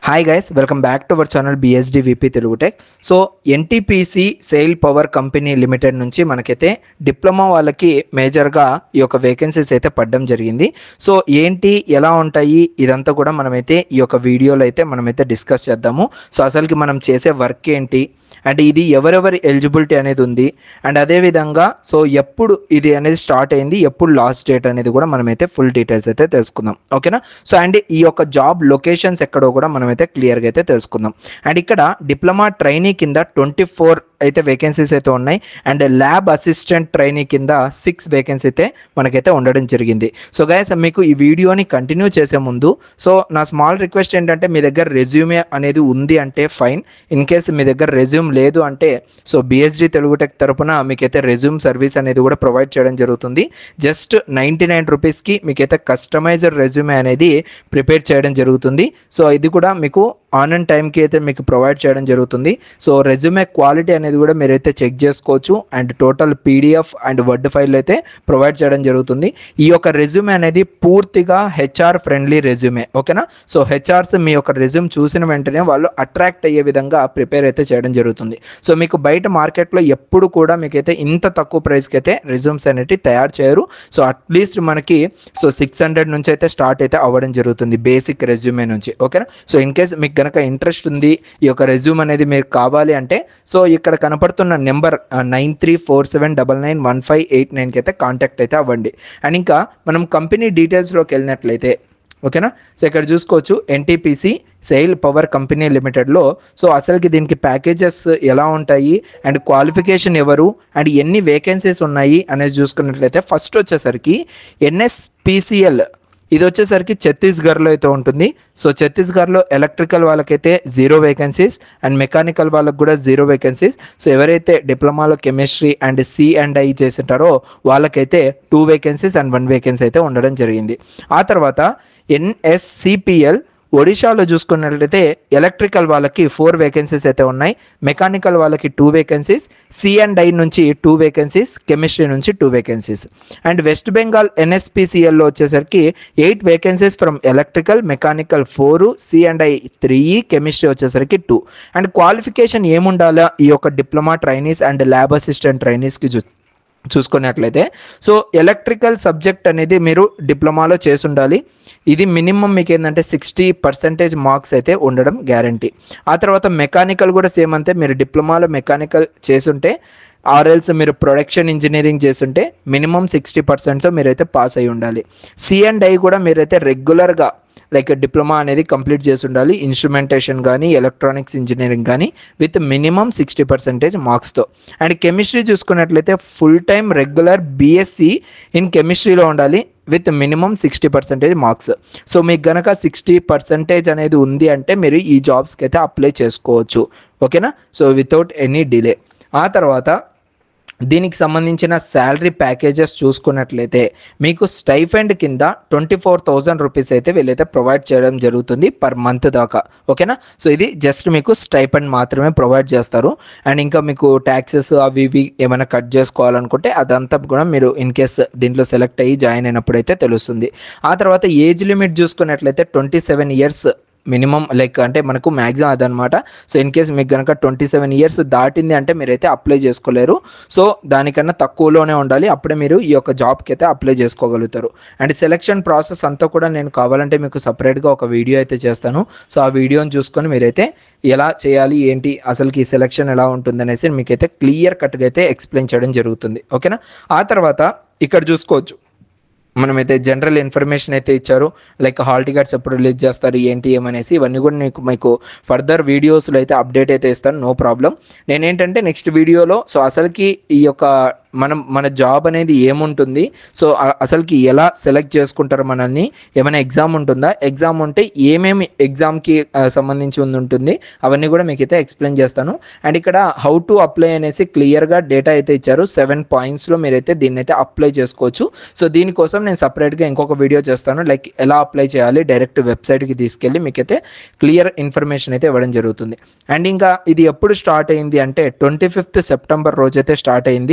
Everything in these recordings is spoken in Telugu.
hi guys welcome back to our channel BSD VP Telugu tech so NTPC SAIL power company limited నుంచి మనకైతే డిప్లొమా వాళ్ళకి మేజర్గా ఈ యొక్క వేకెన్సీస్ అయితే పడడం జరిగింది సో ఏంటి ఎలా ఉంటాయి ఇదంతా కూడా మనమైతే ఈ యొక్క వీడియోలో అయితే మనమైతే డిస్కస్ చేద్దాము సో అసలుకి మనం చేసే వర్క్ ఏంటి అండ్ ఇది ఎవరెవరి ఎలిజిబిలిటీ అనేది ఉంది అండ్ అదేవిధంగా సో ఎప్పుడు ఇది అనేది స్టార్ట్ అయింది ఎప్పుడు లాస్ట్ డేట్ అనేది కూడా మనమైతే ఫుల్ డీటెయిల్స్ అయితే తెలుసుకుందాం ఓకేనా సో అండ్ ఈ యొక్క జాబ్ లొకేషన్స్ ఎక్కడో కూడా మనమైతే క్లియర్గా అయితే తెలుసుకుందాం అండ్ ఇక్కడ డిప్లొమా ట్రైనీ కింద ట్వంటీ ఫోర్ అయితే వేకెన్సీస్ అయితే ఉన్నాయి అండ్ ల్యాబ్ అసిస్టెంట్ ట్రైనీ కింద సిక్స్ వేకెన్సీ అయితే మనకైతే ఉండడం జరిగింది సో గైస్ మీకు ఈ వీడియోని కంటిన్యూ చేసే ముందు సో నా స్మాల్ రిక్వెస్ట్ ఏంటంటే మీ దగ్గర రెజ్యూమే అనేది ఉంది అంటే ఫైన్ ఇన్ కేస్ మీ దగ్గర రెజ్యూమ్ లేదు అంటే సో బిఎస్డి తెలుగు టెక్ తరపున మీకైతే రెజ్యూమ్ సర్వీస్ అనేది కూడా ప్రొవైడ్ చేయడం జరుగుతుంది జస్ట్ నైంటీ నైన్ రూపీస్కి మీకైతే కస్టమైజర్ రెజ్యూమే అనేది ప్రిపేర్ చేయడం జరుగుతుంది సో ఇది కూడా మీకు ఆన్ అండ్ టైంకి అయితే మీకు ప్రొవైడ్ చేయడం జరుగుతుంది సో రెజ్యూమే క్వాలిటీ అనేది కూడా మీరైతే చెక్ చేసుకోవచ్చు and total PDF and word file అయితే ప్రొవైడ్ చేయడం జరుగుతుంది ఈ యొక్క రెజ్యూమే అనేది పూర్తిగా హెచ్ఆర్ ఫ్రెండ్లీ రెజ్యూమే ఓకేనా సో హెచ్ఆర్స్ మీ యొక్క రెజ్యూమ్ చూసిన వెంటనే వాళ్ళు అట్రాక్ట్ అయ్యే విధంగా ప్రిపేర్ అయితే చేయడం జరుగుతుంది సో మీకు బయట మార్కెట్లో ఎప్పుడు కూడా మీకైతే ఇంత తక్కువ ప్రైస్కి అయితే రెజ్యూమ్స్ అనేవి తయారు చేయరు సో అట్లీస్ట్ మనకి సో సిక్స్ హండ్రెడ్ నుంచి అయితే స్టార్ట్ అయితే అవ్వడం జరుగుతుంది బేసిక్ రెజ్యూమే నుంచి ఓకేనా సో ఇన్ కేస్ మీకు కనుక ఇంట్రెస్ట్ ఉంది ఈ యొక్క రెజ్యూమ్ అనేది మీకు కావాలి అంటే సో ఇక్కడ కనపడుతున్న number nine three four seven double nine one five eight నైన్కి అయితే కాంటాక్ట్ అయితే అవ్వండి అండ్ ఇంకా మనం కంపెనీ డీటెయిల్స్లోకి వెళ్ళినట్లయితే ఓకేనా సో ఇక్కడ చూసుకోవచ్చు ఎన్టీపీసీ సెయిల్ పవర్ కంపెనీ లిమిటెడ్లో సో అసలుకి దీనికి ప్యాకేజెస్ ఎలా ఉంటాయి అండ్ క్వాలిఫికేషన్ ఎవరు అండ్ ఎన్ని వేకెన్సీస్ ఉన్నాయి అనేది చూసుకున్నట్లయితే ఫస్ట్ వచ్చేసరికి ఎన్ఎస్పిసిఎల్ ఇది వచ్చేసరికి ఛత్తీస్గఢ్లో అయితే ఉంటుంది సో ఛత్తీస్గఢ్లో ఎలక్ట్రికల్ వాళ్ళకైతే జీరో వేకెన్సీస్ అండ్ మెకానికల్ వాళ్ళకి కూడా జీరో వేకెన్సీస్ సో ఎవరైతే డిప్లొమాలో chemistry and C and I చేసింటారో వాళ్ళకైతే two vacancies and one vacancy అయితే ఉండడం జరిగింది ఆ తర్వాత ఎన్ఎస్సిపిఎల్ ఒడిశాలో చూసుకున్నట్లయితే ఎలక్ట్రికల్ వాళ్ళకి ఫోర్ వేకెన్సీస్ అయితే ఉన్నాయి మెకానికల్ వాళ్ళకి two vacancies C and I నుంచి టూ వేకెన్సీస్ కెమిస్ట్రీ నుంచి two vacancies and West Bengal ఎన్ఎస్పిసిఎల్లో వచ్చేసరికి eight vacancies from electrical mechanical four C and I three chemistry వచ్చేసరికి టూ అండ్ క్వాలిఫికేషన్ ఏముండాలా ఈ యొక్క diploma trainees and lab assistant ట్రైనీస్కి చూ చూసుకున్నట్లయితే సో ఎలక్ట్రికల్ సబ్జెక్ట్ అనేది మీరు డిప్లొమాలో చేసి ఉండాలి ఇది మినిమం మీకు ఏంటంటే సిక్స్టీ పర్సెంటేజ్ మార్క్స్ అయితే ఉండడం గ్యారంటీ ఆ తర్వాత మెకానికల్ కూడా సేమ్ అంతే మీరు డిప్లొమాలో మెకానికల్ చేసుంటే ఆర్ఎల్స్ మీరు ప్రొడక్షన్ ఇంజనీరింగ్ చేస్తుంటే మినిమం సిక్స్టీ పర్సెంట్తో మీరైతే పాస్ అయి ఉండాలి సి అండ్ ఐ కూడా మీరైతే రెగ్యులర్గా లైక్ డిప్లొమా అనేది కంప్లీట్ చేసి ఉండాలి ఇన్స్ట్రుమెంటేషన్ కానీ ఎలక్ట్రానిక్స్ ఇంజనీరింగ్ కానీ విత్ మినిమం సిక్స్టీ పర్సెంటేజ్ మార్క్స్తో అండ్ కెమిస్ట్రీ చూసుకున్నట్లయితే full time regular BSc in కెమిస్ట్రీలో ఉండాలి with minimum sixty percentage marks so మీకు గనక సిక్స్టీ పర్సెంటేజ్ అనేది ఉంది అంటే మీరు ఈ జాబ్స్కి అయితే అప్లై చేసుకోవచ్చు ఓకేనా సో వితౌట్ ఎనీ డిలే ఆ తర్వాత దీనికి సంబంధించిన శాలరీ ప్యాకేజెస్ చూసుకున్నట్లయితే మీకు స్టైఫండ్ కింద ట్వంటీ ఫోర్ థౌజండ్ రూపీస్ అయితే వీళ్ళైతే ప్రొవైడ్ చేయడం జరుగుతుంది పర్ మంత్ దాకా ఓకేనా సో ఇది జస్ట్ మీకు స్టైఫండ్ మాత్రమే ప్రొవైడ్ చేస్తారు అండ్ ఇంకా మీకు ట్యాక్సెస్ అవి ఇవి ఏమైనా కట్ చేసుకోవాలనుకుంటే అదంతా కూడా మీరు ఇన్ కేస్ దీంట్లో సెలెక్ట్ అయ్యి జాయిన్ అయినప్పుడు అయితే తెలుస్తుంది ఆ తర్వాత ఏజ్ లిమిట్ చూసుకున్నట్లయితే twenty seven years minimum like అంటే మనకు మ్యాక్సిమం అదనమాట సో ఇన్ కేస్ మీకు కనుక ట్వంటీ సెవెన్ ఇయర్స్ దాటింది అంటే మీరైతే అప్లై చేసుకోలేరు సో దానికన్నా తక్కువలోనే ఉండాలి అప్పుడే మీరు ఈ యొక్క జాబ్కి అయితే అప్లై చేసుకోగలుగుతారు అండ్ సెలెక్షన్ ప్రాసెస్ అంతా కూడా నేను కావాలంటే మీకు సపరేట్గా ఒక వీడియో అయితే చేస్తాను సో ఆ వీడియోని చూసుకొని మీరైతే ఎలా చేయాలి ఏంటి అసలుకి ఈ సెలెక్షన్ ఎలా ఉంటుంది అనేసి మీకైతే క్లియర్ కట్గా అయితే ఎక్స్ప్లెయిన్ చేయడం జరుగుతుంది ఓకేనా ఆ తర్వాత ఇక్కడ చూసుకోవచ్చు మనమైతే జనరల్ ఇన్ఫర్మేషన్ అయితే ఇచ్చారు లైక్ హాల్ టికెట్స్ ఎప్పుడు రిలీజ్ చేస్తారు ఏంటి ఏమనేసి ఇవన్నీ కూడా మీకు మీకు ఫర్దర్ వీడియోస్లో అయితే అప్డేట్ అయితే ఇస్తాను నో ప్రాబ్లం నేనేంటంటే నెక్స్ట్ వీడియోలో సో అసలుకి ఈ యొక్క మనం మన జాబ్ అనేది ఏముంటుంది సో అ- అసలుకి ఎలా సెలెక్ట్ చేసుకుంటారు మనల్ని ఏమైనా ఎగ్జామ్ ఉంటుందా ఎగ్జామ్ ఉంటే ఏమేమి ఎగ్జామ్కి సంబంధించి ఉంది ఉంటుంది అవన్నీ కూడా మీకు అయితే ఎక్స్ప్లెయిన్ చేస్తాను అండ్ ఇక్కడ హౌ టు అప్లై అనేసి క్లియర్గా డేటా అయితే ఇచ్చారు సెవెన్ పాయింట్స్లో మీరైతే దీన్ని అయితే అప్లై చేసుకోవచ్చు సో దీనికోసం నేను సపరేట్గా ఇంకొక వీడియో చేస్తాను లైక్ ఎలా అప్లై చేయాలి డైరెక్ట్ వెబ్సైట్కి తీసుకెళ్ళి మీకైతే క్లియర్ ఇన్ఫర్మేషన్ అయితే ఇవ్వడం జరుగుతుంది అండ్ ఇంకా ఇది ఎప్పుడు స్టార్ట్ అయింది అంటే ట్వంటీ ఫిఫ్త్ సెప్టెంబర్ రోజైతే స్టార్ట్ అయింది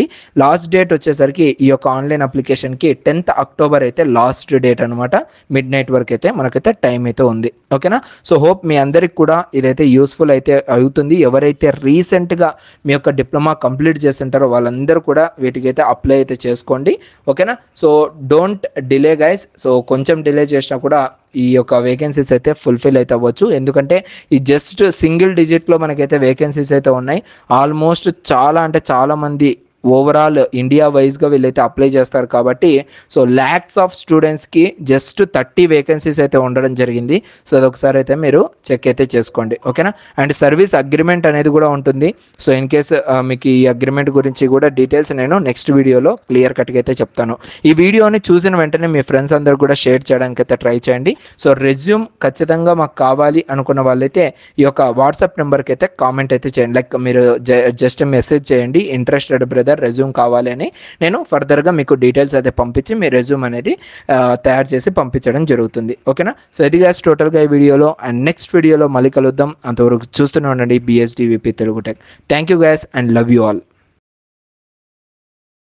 లాస్ట్ డేట్ వచ్చేసరికి ఈ యొక్క ఆన్లైన్ అప్లికేషన్కి టెన్త్ అక్టోబర్ అయితే లాస్ట్ డేట్ అనమాట మిడ్ నైట్ వరకు అయితే మనకైతే టైం అయితే ఉంది ఓకేనా సో హోప్ మీ అందరికి కూడా ఇదైతే యూస్ఫుల్ అయితే అవుతుంది ఎవరైతే రీసెంట్గా మీ యొక్క డిప్లొమా కంప్లీట్ చేస్తుంటారో వాళ్ళందరూ కూడా వీటికైతే అప్లై అయితే చేసుకోండి ఓకేనా so don't delay guys so కొంచెం డిలే చేసినా కూడా ఈ యొక్క వేకెన్సీస్ అయితే ఫుల్ఫిల్ అయితే అవ్వచ్చు ఎందుకంటే ఈ జస్ట్ సింగిల్ డిజిట్లో మనకైతే వేకెన్సీస్ అయితే ఉన్నాయి ఆల్మోస్ట్ చాలా అంటే చాలా మంది ఓవరాల్ ఇండియా వైజ్గా వీళ్ళైతే అప్లై చేస్తారు కాబట్టి సో ల్యాక్స్ ఆఫ్ స్టూడెంట్స్కి జస్ట్ థర్టీ వేకెన్సీస్ అయితే ఉండడం జరిగింది సో అదొకసారి అయితే మీరు చెక్ అయితే చేసుకోండి ఓకేనా అండ్ సర్వీస్ అగ్రిమెంట్ అనేది కూడా ఉంటుంది సో ఇన్ కేస్ మీకు ఈ అగ్రిమెంట్ గురించి కూడా డీటెయిల్స్ నేను నెక్స్ట్ వీడియోలో క్లియర్ కట్గా అయితే చెప్తాను ఈ వీడియోని చూసిన వెంటనే మీ ఫ్రెండ్స్ అందరు కూడా షేర్ చేయడానికి అయితే ట్రై చేయండి సో రెజ్యూమ్ ఖచ్చితంగా మాకు కావాలి అనుకున్న వాళ్ళైతే ఈ యొక్క వాట్సాప్ నెంబర్కి అయితే కామెంట్ అయితే చేయండి లైక్ మీరు జస్ట్ మెసేజ్ చేయండి ఇంట్రెస్టెడ్ బ్రదర్ రెజ్యూమ్ కావాలి అని నేను ఫర్దర్గా మీకు డీటెయిల్స్ అయితే పంపించి మీ రెజ్యూమ్ అనేది ఆ, తయారు చేసి పంపించడం జరుగుతుంది ఓకేనా సో ఇది గ్యాస్ టోటల్గా ఈ వీడియోలో అండ్ నెక్స్ట్ వీడియోలో మళ్ళీ కలుద్దాం అంతవరకు చూస్తూనే ఉండండి బిఎస్డివిపి Telugu tech thank you guys and love you all